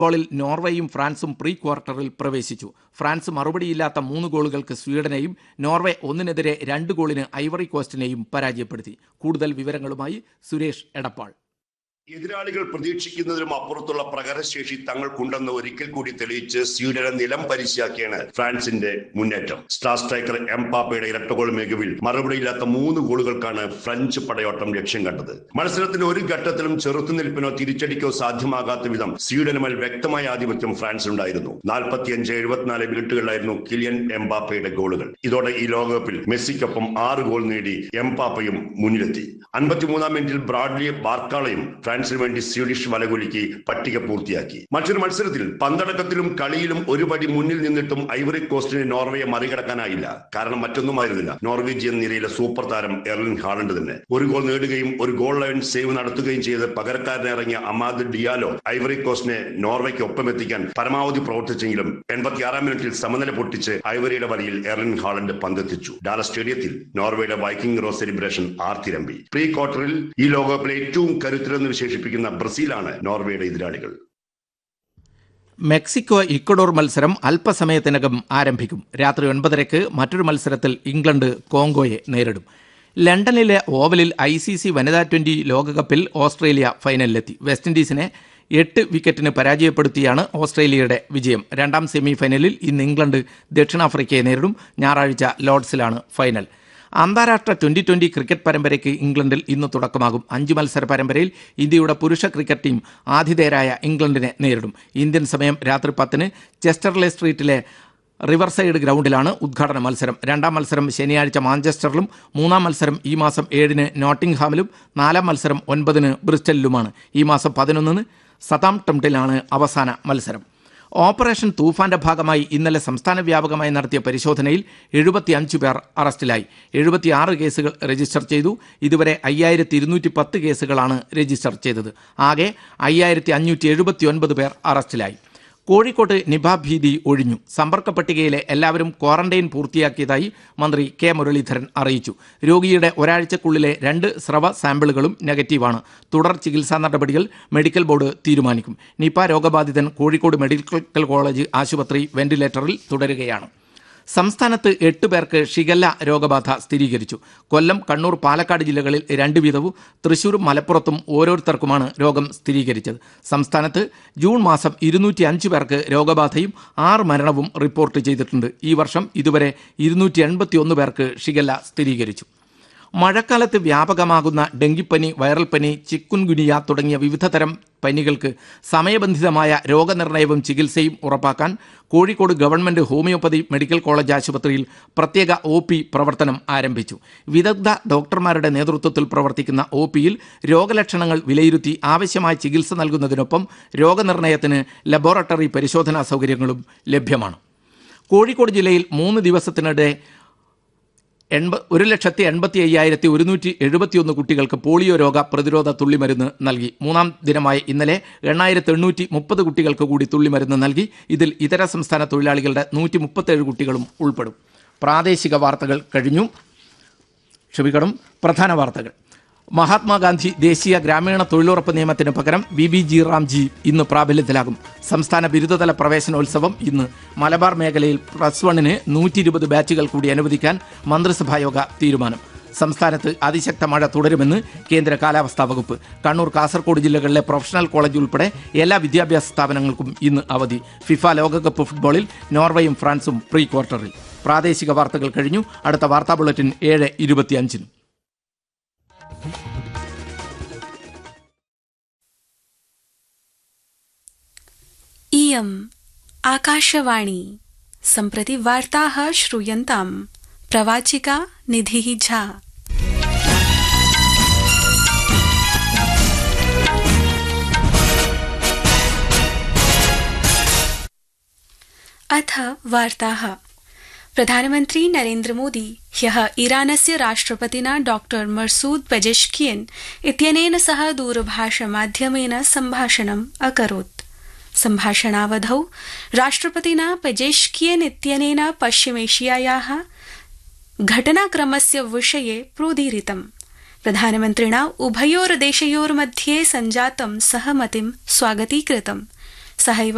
ഫുട്ബോളിൽ നോർവേയും ഫ്രാൻസും പ്രീ ക്വാർട്ടറിൽ പ്രവേശിച്ചു ഫ്രാൻസ് മറുപടിയില്ലാത്ത മൂന്ന് ഗോളുകൾക്ക് സ്വീഡനെയും നോർവേ ഒന്നിനെതിരെ രണ്ട് ഗോളിന് ഐവറി കോസ്റ്റിനെയും പരാജയപ്പെടുത്തി കൂടുതൽ വിവരങ്ങളുമായി സുരേഷ് എടപ്പാൾ എതിരാളികൾ പ്രതീക്ഷിക്കുന്നതിലും അപ്പുറത്തുള്ള പ്രകടനശേഷി തങ്ങൾക്കുണ്ടെന്ന് ഒരിക്കൽ കൂടി തെളിയിച്ച് സ്വീഡനെ നിലം പരിശാക്കിയാണ് ഫ്രാൻസിന്റെ മുന്നേറ്റം സ്റ്റാർ സ്ട്രൈക്കർ എംപാപ്പയുടെ ഇരട്ട ഗോൾ മികവിൽ മറുപടിയില്ലാത്ത മൂന്ന് ഗോളുകൾക്കാണ് ഫ്രഞ്ച് പടയോട്ടം ലക്ഷ്യം കണ്ടത് മത്സരത്തിന് ഒരു ഘട്ടത്തിലും ചെറുത്തുനിൽപ്പിനോ തിരിച്ചടിക്കോ സാധ്യമാകാത്ത വിധം സ്വീഡന് മേൽ വ്യക്തമായ ആധിപത്യം ഫ്രാൻസിനുണ്ടായിരുന്നു നാൽപ്പത്തിയഞ്ച് എഴുപത്തിനാല് മിനിറ്റുകളിലായിരുന്നു കിലിയൻ എംപാപ്പയുടെ ഗോളുകൾ ഇതോടെ ഈ ലോകകപ്പിൽ മെസ്സിക്കൊപ്പം ആറ് ഗോൾ നേടി എംപാപ്പയും മുന്നിലെത്തി അൻപത്തിമൂന്നാം മിനിറ്റിൽ ബ്രാഡ്ലി ബാർക്കാളയും ഫ്രാൻസിന് വേണ്ടി സ്വീഡിഷ് വലകുലുക്കി പട്ടിക പൂർത്തിയാക്കി മറ്റൊരു മത്സരത്തിൽ പന്തടക്കത്തിലും കളിയിലും ഒരു പടി മുന്നിൽ നിന്നിട്ടും ഐവറി കോസ്റ്റിന് നോർവേയെ മറികടക്കാനായില്ല കാരണം മറ്റൊന്നുമായിരുന്നില്ല നോർവീജിയൻ നിരയിലെ സൂപ്പർ താരം എർലിൻ ഹാളണ്ട് തന്നെ ഒരു ഗോൾ നേടുകയും ഒരു ഗോൾ ലൈൻ സേവ് നടത്തുകയും ചെയ്ത് പകരക്കാരനെ ഇറങ്ങിയ അമാദ് ഡിയാലോ ഐവറി കോസ്റ്റിനെ നോർവേക്ക് ഒപ്പമെത്തിക്കാൻ പരമാവധി പ്രവർത്തിച്ചെങ്കിലും എൺപത്തിയാറാം മിനിറ്റിൽ സമനില പൊട്ടിച്ച് ഐവറിയുടെ വലയിൽ എർലിൻ ഹാളണ്ട് പന്തെത്തിച്ചു ഡാല സ്റ്റേഡിയത്തിൽ നോർവേയുടെ വൈക്കിംഗ് റോ സെലിബ്രേഷൻ ആർത്തിരമ്പി പ്രീ ക്വാർട്ടറിൽ ഈ ലോകകപ്പിലെ ഏറ്റവും കരുത്തരെന്ന് വിശേഷിപ്പിക്കുന്ന ബ്രസീലാണ് നോർവേയുടെ എതിരാളികൾ മെക്സിക്കോ ഇക്വഡോർ മത്സരം അല്പസമയത്തിനകം ആരംഭിക്കും രാത്രി ഒൻപതരയ്ക്ക് മറ്റൊരു മത്സരത്തിൽ ഇംഗ്ലണ്ട് കോങ്കോയെ നേരിടും ലണ്ടനിലെ ഓവലിൽ ഐ സി സി വനിതാ ട്വന്റി ലോകകപ്പിൽ ഓസ്ട്രേലിയ ഫൈനലിലെത്തി വെസ്റ്റ് ഇൻഡീസിനെ എട്ട് വിക്കറ്റിന് പരാജയപ്പെടുത്തിയാണ് ഓസ്ട്രേലിയയുടെ വിജയം രണ്ടാം സെമി ഫൈനലിൽ ഇന്ന് ഇംഗ്ലണ്ട് ദക്ഷിണാഫ്രിക്കയെ നേരിടും ഞായറാഴ്ച ലോർഡ്സിലാണ് ഫൈനൽ അന്താരാഷ്ട്ര ട്വന്റി ട്വന്റി ക്രിക്കറ്റ് പരമ്പരയ്ക്ക് ഇംഗ്ലണ്ടിൽ ഇന്ന് തുടക്കമാകും അഞ്ച് മത്സര പരമ്പരയിൽ ഇന്ത്യയുടെ പുരുഷ ക്രിക്കറ്റ് ടീം ആതിഥേയരായ ഇംഗ്ലണ്ടിനെ നേരിടും ഇന്ത്യൻ സമയം രാത്രി പത്തിന് ചെസ്റ്റർലെ സ്ട്രീറ്റിലെ റിവർസൈഡ് ഗ്രൗണ്ടിലാണ് ഉദ്ഘാടന മത്സരം രണ്ടാം മത്സരം ശനിയാഴ്ച മാഞ്ചസ്റ്ററിലും മൂന്നാം മത്സരം ഈ മാസം ഏഴിന് നോട്ടിംഗ്ഹാമിലും നാലാം മത്സരം ഒൻപതിന് ബ്രിസ്റ്റലിലുമാണ് ഈ മാസം പതിനൊന്നിന് സതാം ടംപ്റ്റിലാണ് അവസാന മത്സരം ഓപ്പറേഷൻ തൂഫാന്റെ ഭാഗമായി ഇന്നലെ സംസ്ഥാന വ്യാപകമായി നടത്തിയ പരിശോധനയിൽ എഴുപത്തിയഞ്ച് പേർ അറസ്റ്റിലായി എഴുപത്തിയാറ് കേസുകൾ രജിസ്റ്റർ ചെയ്തു ഇതുവരെ അയ്യായിരത്തി ഇരുന്നൂറ്റി പത്ത് കേസുകളാണ് രജിസ്റ്റർ ചെയ്തത് ആകെ അയ്യായിരത്തി അഞ്ഞൂറ്റി എഴുപത്തി ഒൻപത് പേർ അറസ്റ്റിലായി കോഴിക്കോട്ട് നിപ ഭീതി ഒഴിഞ്ഞു സമ്പർക്ക പട്ടികയിലെ എല്ലാവരും ക്വാറന്റൈൻ പൂർത്തിയാക്കിയതായി മന്ത്രി കെ മുരളീധരൻ അറിയിച്ചു രോഗിയുടെ ഒരാഴ്ചക്കുള്ളിലെ രണ്ട് സ്രവ സാമ്പിളുകളും നെഗറ്റീവാണ് തുടർ ചികിത്സാ നടപടികൾ മെഡിക്കൽ ബോർഡ് തീരുമാനിക്കും നിപ രോഗബാധിതൻ കോഴിക്കോട് മെഡിക്കൽ കോളേജ് ആശുപത്രി വെന്റിലേറ്ററിൽ തുടരുകയാണ് സംസ്ഥാനത്ത് എട്ട് പേർക്ക് ഷിഗല്ല രോഗബാധ സ്ഥിരീകരിച്ചു കൊല്ലം കണ്ണൂർ പാലക്കാട് ജില്ലകളിൽ രണ്ട് വീതവും തൃശൂരും മലപ്പുറത്തും ഓരോരുത്തർക്കുമാണ് രോഗം സ്ഥിരീകരിച്ചത് സംസ്ഥാനത്ത് ജൂൺ മാസം ഇരുന്നൂറ്റി അഞ്ച് പേർക്ക് രോഗബാധയും ആറ് മരണവും റിപ്പോർട്ട് ചെയ്തിട്ടുണ്ട് ഈ വർഷം ഇതുവരെ ഇരുന്നൂറ്റി എൺപത്തി ഒന്ന് പേർക്ക് ഷിഗല്ല സ്ഥിരീകരിച്ചു മഴക്കാലത്ത് വ്യാപകമാകുന്ന ഡെങ്കിപ്പനി വൈറൽ പനി ചിക്കുൻഗുനിയ തുടങ്ങിയ വിവിധ തരം പനികൾക്ക് സമയബന്ധിതമായ രോഗനിർണയവും ചികിത്സയും ഉറപ്പാക്കാൻ Kozhikode government homoeopathy medical college ആശുപത്രിയിൽ പ്രത്യേക ഒ പി പ്രവർത്തനം ആരംഭിച്ചു വിദഗ്ധ ഡോക്ടർമാരുടെ നേതൃത്വത്തിൽ പ്രവർത്തിക്കുന്ന ഒ പിയിൽ രോഗലക്ഷണങ്ങൾ വിലയിരുത്തി ആവശ്യമായ ചികിത്സ നൽകുന്നതിനൊപ്പം രോഗനിർണയത്തിന് ലബോറട്ടറി പരിശോധനാ സൗകര്യങ്ങളും ലഭ്യമാണ് കോഴിക്കോട് ജില്ലയിൽ മൂന്ന് ദിവസത്തിനിടെ എൺപ ഒരു ലക്ഷത്തി എൺപത്തി അയ്യായിരത്തി ഒരുന്നൂറ്റി എഴുപത്തിയൊന്ന് കുട്ടികൾക്ക് പോളിയോ രോഗ പ്രതിരോധ തുള്ളിമരുന്ന് നൽകി മൂന്നാം ദിനമായ ഇന്നലെ എണ്ണായിരത്തി എണ്ണൂറ്റി മുപ്പത് കുട്ടികൾക്ക് കൂടി തുള്ളിമരുന്ന് നൽകി ഇതിൽ ഇതര സംസ്ഥാന തൊഴിലാളികളുടെ നൂറ്റി മുപ്പത്തേഴ് കുട്ടികളും ഉൾപ്പെടും പ്രാദേശിക വാർത്തകൾ കഴിഞ്ഞു ക്ഷമിക്കണം പ്രധാന വാർത്തകൾ മഹാത്മാഗാന്ധി ദേശീയ ഗ്രാമീണ തൊഴിലുറപ്പ് നിയമത്തിന് പകരം ബി ബി ജി റാംജി ഇന്ന് പ്രാബല്യത്തിലാകും സംസ്ഥാന ബിരുദതല പ്രവേശനോത്സവം ഇന്ന് മലബാർ മേഖലയിൽ പ്ലസ് വണ്ണിന് നൂറ്റി ഇരുപത് ബാച്ചുകൾ കൂടി അനുവദിക്കാൻ മന്ത്രിസഭായോഗ തീരുമാനം സംസ്ഥാനത്ത് അതിശക്ത മഴ തുടരുമെന്ന് കേന്ദ്ര കാലാവസ്ഥാ വകുപ്പ് കണ്ണൂർ കാസർഗോഡ് ജില്ലകളിലെ പ്രൊഫഷണൽ കോളേജ് ഉൾപ്പെടെ എല്ലാ വിദ്യാഭ്യാസ സ്ഥാപനങ്ങൾക്കും ഇന്ന് അവധി ഫിഫ ലോകകപ്പ് ഫുട്ബോളിൽ നോർവേയും ഫ്രാൻസും പ്രീ ക്വാർട്ടറിൽ പ്രാദേശിക വാർത്തകൾ കഴിഞ്ഞു അടുത്ത വാർത്താ ബുള്ളറ്റിൻ ഏഴ് ഇരുപത്തിയഞ്ചിന് इयम् आकाशवाणी सम्प्रति वार्ताः श्रूयन्ताम् प्रवाचिका निधिः झा अथ वार्ताः प्रधानमन्त्री नरेन्द्र मोदी ह्यः ईरानस्य राष्ट्रपतिना डॉ मर्सूद पेजेश्कियन इत्यनेन सह दूरभाषमाध्यमेन सम्भाषणम् अकरोत् सम्भाषणावधौ राष्ट्रपतिना पेजेश्कियन इत्यनेन पश्चिमेशियायाः घटनाक्रमस्य विषये प्रोदीरितम् प्रधानमन्त्रिणा उभयोर्देशयोर्मध्ये सञ्जातं सहमतिं स्वागतीकृतम् सहैव